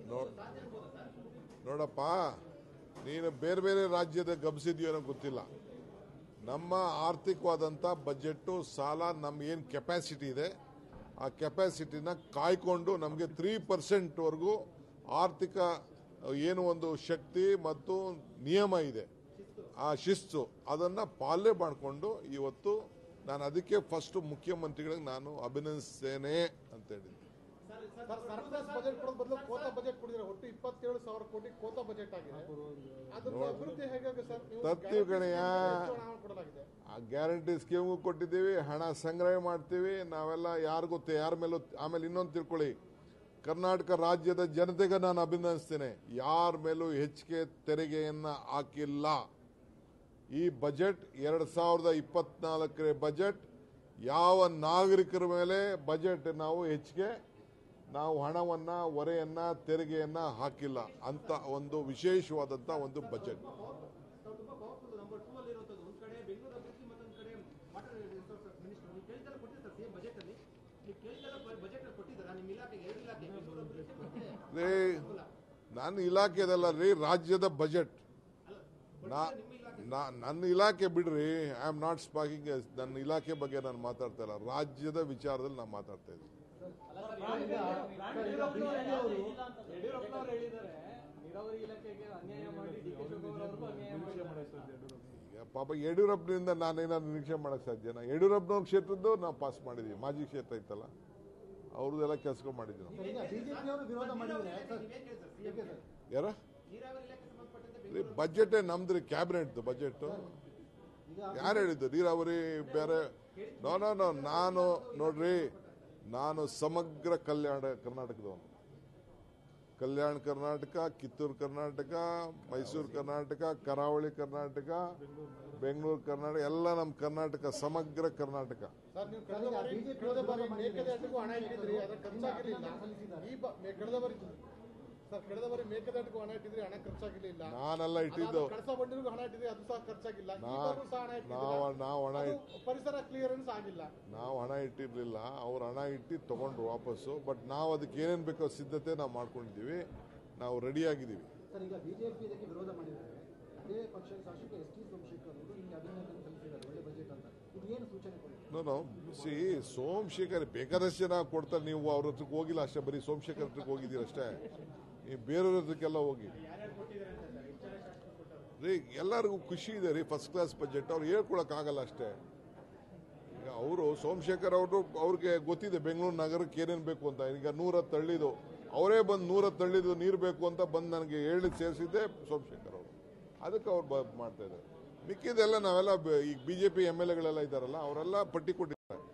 No- ನೋಡಪ್ಪ ನೀನು ಬೇರೆ ಬೇರೆ ರಾಜ್ಯದ ಗಮನಿಸಿದ್ಯೋ ಅನ್ನೋ ಗೊತ್ತಿಲ್ಲ ನಮ್ಮ ಆರ್ಥಿಕವಾದಂಥ ಬಜೆಟ್ಟು ಸಾಲ ನಮ್ಗೇನು ಕೆಪಾಸಿಟಿ ಇದೆ ಆ ಕೆಪಾಸಿಟಿನ ಕಾಯ್ಕೊಂಡು ನಮಗೆ ತ್ರೀ ಪರ್ಸೆಂಟ್ವರೆಗೂ ಆರ್ಥಿಕ ಏನು ಒಂದು ಶಕ್ತಿ ಮತ್ತು ನಿಯಮ ಇದೆ ಆ ಶಿಸ್ತು ಅದನ್ನು ಪಾಲನೆ ಮಾಡಿಕೊಂಡು ಇವತ್ತು ನಾನು ಅದಕ್ಕೆ ಫಸ್ಟ್ ಮುಖ್ಯಮಂತ್ರಿಗಳಿಗೆ ನಾನು ಅಭಿನಂದಿಸ್ತೇನೆ ಅಂತ ಹೇಳಿದ್ದೆ ಸರ್ ಸರ್ಪ್ಲಸ್ ಬಜೆಟ್ ಕೊಡೋದ್ ಬದಲು ಕೋತಾ ಬಜೆಟ್ ಕೊಡಿದ್ರೆ ಒಟ್ಟು ಇಪ್ಪತ್ತೇಳು ಸಾವಿರ ಕೋಟಿ ಕೋತಾ ಬಜೆಟ್ ಆಗಿದೆ ಅದ್ರ ಅಭಿವೃದ್ಧಿ ಹೇಗೆ ಸರ್ ನೀವು ತರ್ತೀವಿ ಕಣಯ್ಯ. ಎಷ್ಟು ಹಣ ಕೊಡಲಾಗಿದೆ ಆ ಗ್ಯಾರಂಟಿ ಸ್ಕೀಮ್ಗೂ ಕೊಟ್ಟಿದ್ದೀವಿ ಹಣ ಸಂಗ್ರಹ ಮಾಡ್ತೀವಿ ನಾವೆಲ್ಲ ಯಾರಿಗೂ ತೆ- ಯಾರ ಮೇಲೂ ಆಮೇಲೆ ಇನ್ನೊಂದು ತಿಳ್ಕೊಳ್ಳಿ ಕರ್ನಾಟಕ ರಾಜ್ಯದ ಜನತೆಗೆ ನಾನು ಅಭಿನಂದಿಸ್ತೇನೆ ಯಾರ ಮೇಲೂ ಹೆಚ್ಚಿಗೆ ತೆರಿಗೆಯನ್ನ ಹಾಕಿಲ್ಲ ಈ ಬಜೆಟ್ ಎರಡ್ ಸಾವಿರದ ಇಪ್ಪತ್ನಾಲ್ಕರ ಬಜೆಟ್ ಯಾವ ನಾಗರಿಕರ ಮೇಲೆ ಬಜೆಟ್ ನಾವು ಹೆಚ್ಚಿಗೆ ನಾವು ಹಣವನ್ನ ಹೊರೆಯನ್ನ ತೆರಿಗೆಯನ್ನ ಹಾಕಿಲ್ಲ ಅಂತ ಒಂದು ವಿಶೇಷವಾದಂತ ಒಂದು ಬಜೆಟ್ ತುಂಬಾ ಪವರ್ಫುಲ್ ನಂಬರ್ ಟೂ ಅಲ್ಲಿ ಇರುವಂತದ್ದು ಒಂದ್ ಕಡೆ ಬೆಂಗಳೂರು ಅಭಿವೃದ್ಧಿ ಮತ್ತೊಂದ್ ಕಡೆ ವಾಟರ್ ರಿಸೋರ್ಸಸ್ ಮಿನಿಸ್ಟರ್ ನೀವು ಕೇಳಿದೆಲ್ಲ ಕೊಟ್ಟಿರ್ತಾರೆ ಸೇಮ್ ಬಜೆಟ್ ಅಲ್ಲಿ ನೀವು ಕೇಳಿದೆಲ್ಲ ಬಜೆಟ್ ಅಲ್ಲಿ ಕೊಟ್ಟಿದ್ದಾರಾ ನಿಮ್ಮ ಇಲಾಖೆಗೆ ಎರಡು ಇಲಾಖೆ ಬೆಂಗಳೂರು ಅಭಿವೃದ್ಧಿ ಮತ್ತೆ ರೀ ನನ್ನ ಇಲಾಖೆದಲ್ಲ ರೀ ರಾಜ್ಯದ ಬಜೆಟ್ ನಾ ನಾ- ನನ್ನ ಇಲಾಖೆ ಬಿಡ್ರಿ ಐ ಆಮ್ ನಾಟ್ ಸ್ಪಾಕಿಂಗ್ ನನ್ನ ಇಲಾಖೆ ಬಗ್ಗೆ ನಾನು ಮಾತಾಡ್ತಾ ಇಲ್ಲ ರಾಜ್ಯದ ವಿಚಾರದಲ್ಲಿ ನಾನು ಮಾತಾಡ್ತಾ ಇದ್ದೀನಿ ಯಡಿಯೂರಪ್ಪನವರು ಹೇಳಿದ್ದಾರೆ ನೀರಾವರಿ ಇಲಾಖೆಗೆ ಅನ್ಯಾಯ ಮಾಡಿ ಡಿ ಕೆ ಶಿವಕುಮಾರ್ ಅವ್ರಿಗೂ ಅನ್ಯಾಯ ಮಾಡಿದ್ದಾರೆ ಈಗ ಪಾಪ ಯಡಿಯೂರಪ್ಪನಿಂದ ನಾನೇನಾದ್ರು ನಿರೀಕ್ಷೆ ಮಾಡಕ್ ಸಾಧ್ಯನಾ ಯಡಿಯೂರಪ್ಪನವ್ರ ಕ್ಷೇತ್ರದ್ದು ನಾವು ಪಾಸ್ ಮಾಡಿದೀವಿ ಮಾಜಿ ಕ್ಷೇತ್ರ ಇತ್ತಲ್ಲ ಅವ್ರದ್ದೆಲ್ಲ ಕೆಲಸಗಳು ಮಾಡಿದ್ವಿ ನಾವು ಈಗ ಬಿಜೆಪಿಯವರು ವಿರೋಧ ಮಾಡಿದ್ರೆ ಸರ್ ನೀವೇನ್ ಕೇಳಿ ಸರ್ ಸಿಎಂ ಯಾರ ನೀರಾವರಿ ಇಲಾಖೆ ಸಂಬಂಧಪಟ್ಟಂತೆ ಬಜೆಟ್ ನಮ್ದ್ರಿ ಕ್ಯಾಬಿನೆಟ್ ಬಜೆಟ್ ಯಾರು ಹೇಳಿದ್ದು ನೀರಾವರಿ ಬೇರೆ ನೋ ನೋ ನೋ ನಾನು ನೋಡ್ರಿ ನಾನು ಸಮಗ್ರ ಕಲ್ಯಾಣ ಕರ್ನಾಟಕದವನು ಕಲ್ಯಾಣ ಕರ್ನಾಟಕ ಕಿತ್ತೂರು ಕರ್ನಾಟಕ ಮೈಸೂರು ಕರ್ನಾಟಕ ಕರಾವಳಿ ಕರ್ನಾಟಕ ಬೆಂಗಳೂರು ಕರ್ನಾಟಕ ಎಲ್ಲ ನಮ್ಮ ಕರ್ನಾಟಕ ಸಮಗ್ರ ಕರ್ನಾಟಕ ಸರ್ ನೀವು ಕಳೆದ ಬಾರಿ ಕಳೆದ ಬಾರಿ ಮೇಕೆದಾಟಿಗೂ ಹಣ ಇಟ್ಟಿದ್ರಿ ಅದ್ರ ಖರ್ಚಾಗಿರ್ಲಿಲ್ಲ ಈ ಬ- ಮೇ- ಕಳೆದ ಬಾರಿ ಸರ್ ಕಳೆದ ಬಾರಿ ಮೇಕೆದಾಟಿಗೂ ಹಣ ಇಟ್ಟಿದ್ರಿ ಹಣ ಖರ್ಚಾಗಿರ್ಲಿಲ್ಲ ನಾನೆಲ್ಲ ಇಟ್ಟಿದ್ದು ಕಳಸ ಬಂಡಿಗೂ ಹಣ ಇಟ್ಟಿದ್ರಿ ಅದು ಸಹ ಖರ್ಚಾಗಿಲ್ಲ ಈ ನಾ- ಬಾರಿಯೂ ಸಹ ಹಣ ನಾವು ಇಟ್ಟಿದ್ದೀರಾ. ನಾವು ಹಣ ಅದು ಇಟ್ ಪರಿಸರ ಕ್ಲಿಯರೆನ್ಸ್ ಆಗಿಲ್ಲ ನಾವು ಹಣ ಇಟ್ಟಿರ್ಲಿಲ್ಲ ಅವ್ರು ಹಣ ಇಟ್ಟು ತಗೊಂಡ್ರು ವಾಪಸ್ಸು ಬಟ್ ನಾವು ಅದಕ್ಕೆ ಏನೇನು ಬೇಕೋ ಸಿದ್ಧತೆ ನಾವು ಮಾಡ್ಕೊಂಡಿದ್ದೀವಿ ನಾವು ರೆಡಿ ಆಗಿದ್ದೀವಿ ಸರ್ ಈಗ ಬಿಜೆಪಿ ಇದಕ್ಕೆ ವಿರೋಧ ಮಾಡಿದ್ದಾರೆ ಅದೇ ಪಕ್ಷದ ಶಾಸಕ ಎಸ್ ಟಿ ಸೋಮಶೇಖರ್ ಅವರು ನಿಮಗೆ ಅಭಿನಂದನೆ ಸಲ್ಲಿಸಿದ್ದಾರೆ ಒಳ್ಳೆ ಬಜೆಟ್ ಅಂತ ಇದು ಏನು ಸೂಚನೆ ಕೊಡುತ್ತೆ ನೋ ಸಿ ಸೋಮಶೇಖರ್ ಬೇಕಾದಷ್ಟು ಜನ ಕೊಡ್ತಾರೆ ನೀವು ಅವ್ರ ಹತ್ರಕ್ಕೆ ಹೋಗಿಲ್ಲ ಅಷ್ಟೇ ಬರೀ ಸೋಮಶೇಖರ್ ಹತ್ರಕ್ಕೆ ಹೋಗಿದ್ದೀರ ಅಷ್ಟೇ ನೀವು ಬೇರೆಯವ್ರ ಹತ್ರಕ್ಕೆಲ್ಲ ಹೋಗಿ ರೀ ಎಲ್ಲರಿಗೂ ಖುಷಿ ಇದೆ ರೀ ಫಸ್ಟ್ ಕ್ಲಾಸ್ ಬಜೆಟ್ ಅವ್ರು ಹೇಳ್ಕೊಳಕ್ ಆಗಲ್ಲ ಅಷ್ಟೇ ಈಗ ಅವರು ಸೋಮಶೇಖರ್ ಅವರು ಅವ್ರಿಗೆ ಗೊತ್ತಿದೆ ಬೆಂಗಳೂರು ನಗರಕ್ಕೆ ಏನೇನು ಬೇಕು ಅಂತ ಈಗ ನೂರ ತಳ್ಳಿದು ಅವರೇ ಬಂದು ನೂರ ತಳ್ಳಿದು ನೀರು ಬೇಕು ಅಂತ ಬಂದು ನನಗೆ ಹೇಳಿ ಸೇರಿಸಿದ್ದೆ ಸೋಮಶೇಖರ್ ಅವರು ಅದಕ್ಕೆ ಅವ್ರು ಬ- ಮಾಡ್ತಾ ಇದ್ದಾರೆ ಮಿಕ್ಕಿದೆಲ್ಲ ನಾವೆಲ್ಲ ಬ- ಈಗ ಬಿಜೆಪಿ ಎಮ್ ಎಲ್ ಎಗಳೆಲ್ಲ ಇದ್ದಾರಲ್ಲ ಅವರೆಲ್ಲ ಪಟ್ಟಿ ಕೊಟ್ಟಿದ್ದಾರೆ